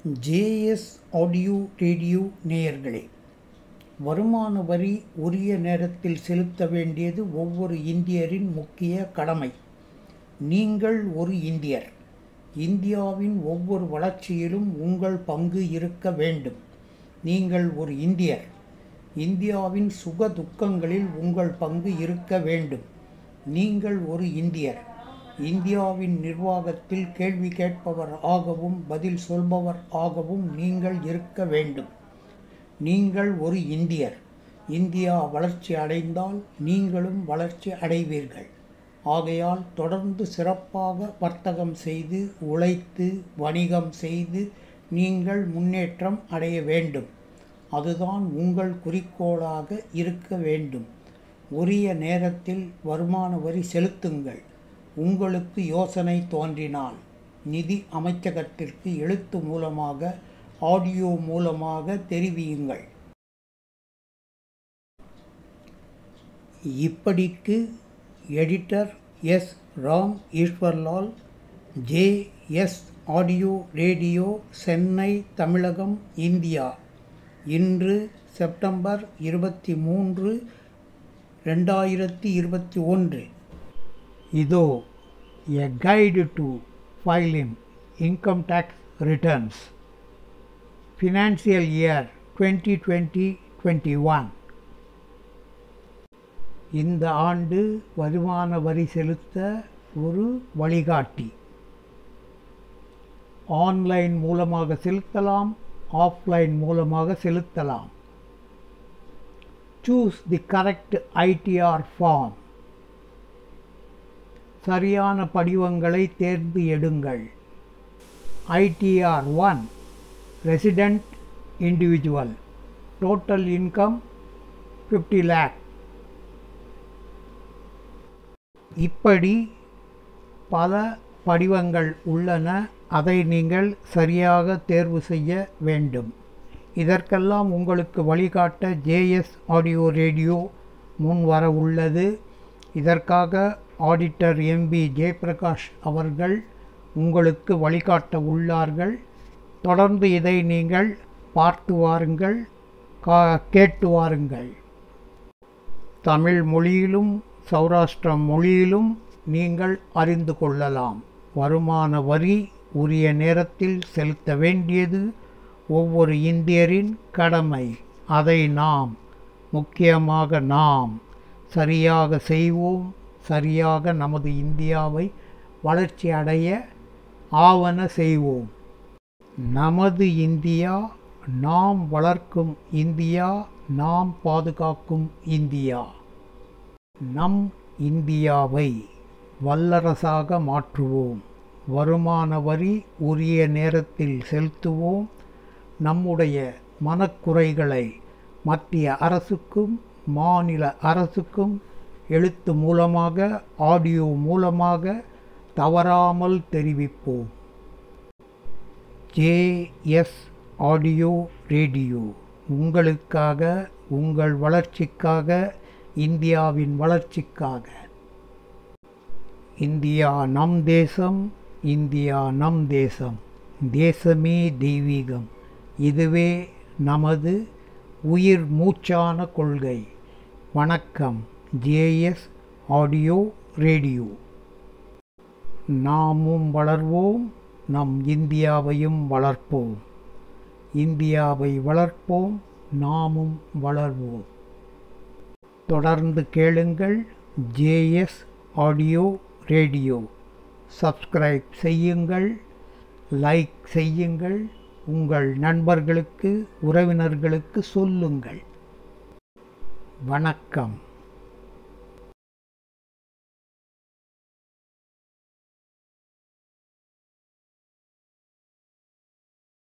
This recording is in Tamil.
ஜேஎஸ் ஆடியோ ரேடியோ நேயர்களே வருமான வரி உரிய நேரத்தில் செலுத்த வேண்டியது ஒவ்வொரு இந்தியரின் முக்கிய கடமை நீங்கள் ஒரு இந்தியர் இந்தியாவின் ஒவ்வொரு வளர்ச்சியிலும் உங்கள் பங்கு இருக்க வேண்டும் நீங்கள் ஒரு இந்தியர் இந்தியாவின் சுக துக்கங்களில் உங்கள் பங்கு இருக்க வேண்டும் நீங்கள் ஒரு இந்தியர் இந்தியாவின் நிர்வாகத்தில் கேள்வி கேட்பவர் ஆகவும் பதில் சொல்பவர் ஆகவும் நீங்கள் இருக்க வேண்டும் நீங்கள் ஒரு இந்தியர் இந்தியா வளர்ச்சி அடைந்தால் நீங்களும் வளர்ச்சி அடைவீர்கள் ஆகையால் தொடர்ந்து சிறப்பாக வர்த்தகம் செய்து உழைத்து வணிகம் செய்து நீங்கள் முன்னேற்றம் அடைய வேண்டும் அதுதான் உங்கள் குறிக்கோளாக இருக்க வேண்டும் உரிய நேரத்தில் வருமான வரி செலுத்துங்கள் உங்களுக்கு யோசனை தோன்றினால் நிதி அமைச்சகத்திற்கு எழுத்து மூலமாக ஆடியோ மூலமாக தெரிவியுங்கள் இப்படிக்கு editor S Ram Eswarlal J S audio radio Chennai Tamilagam India இன்று செப்டம்பர் இருபத்தி மூன்று ரெண்டாயிரத்தி இருபத்தி ஒன்று இதோ a guide to filing income tax returns financial year twenty twenty twenty one இந்த ஆண்டு வருமான வரி செலுத்த ஒரு வழிகாட்டி ஆன்லைன் மூலமாக செலுத்தலாம் ஆஃப்லைன் மூலமாக செலுத்தலாம் choose the correct ITR form சரியான படிவங்களை தேர்ந்து எடுங்கள் ITR one resident individual total income fifty lakh இப்படி பல படிவங்கள் உள்ளன அதை நீங்கள் சரியாக தேர்வு செய்ய வேண்டும் இதற்கெல்லாம் உங்களுக்கு வழிகாட்ட ஜேஎஸ் ஆடியோ ரேடியோ முன் வர உள்ளது இதற்காக ஆடிட்டர் எம்பி ஜெயபிரகாஷ் அவர்கள் உங்களுக்கு வழிகாட்ட உள்ளார்கள் தொடர்ந்து இதை நீங்கள் பார்த்து வாருங்கள் கா கேட்டு வாருங்கள் தமிழ் மொழியிலும் சௌராஷ்டிரம் மொழியிலும் நீங்கள் அறிந்து கொள்ளலாம் வருமான வரி உரிய நேரத்தில் செலுத்த வேண்டியது ஒவ்வொரு இந்தியரின் கடமை அதை நாம் முக்கியமாக நாம் சரியாக செய்வோம் சரியாக நமது இந்தியாவை வளர்ச்சி அடைய ஆவன செய்வோம் நமது இந்தியா நாம் வளர்க்கும் இந்தியா நாம் பாதுகாக்கும் இந்தியா நம் இந்தியாவை வல்லரசாக மாற்றுவோம் வருமான வரி உரிய நேரத்தில் செலுத்துவோம் நம்முடைய மனக்குறைகளை மத்திய அரசுக்கும் மாநில அரசுக்கும் எழுத்து மூலமாக ஆடியோ மூலமாக தவறாமல் தெரிவிப்போம் ஜேஎஸ் ஆடியோ ரேடியோ உங்களுக்காக உங்கள் வளர்ச்சிக்காக இந்தியாவின் வளர்ச்சிக்காக இந்தியா நம் தேசம் இந்தியா நம் தேசம் தேசமே தெய்வீகம் இதுவே நமது உயிர் மூச்சான கொள்கை வணக்கம் ஜேஎஸ் ஆடியோ ரேடியோ நாமும் வளர்வோம் நம் இந்தியாவையும் வளர்ப்போம் இந்தியாவை வளர்ப்போம் நாமும் வளர்வோம் தொடர்ந்து கேளுங்கள் ஜேஎஸ் ஆடியோ ரேடியோ சப்ஸ்கிரைப் செய்யுங்கள் லைக் செய்யுங்கள் உங்கள் நண்பர்களுக்கு உறவினர்களுக்கு சொல்லுங்கள் வணக்கம்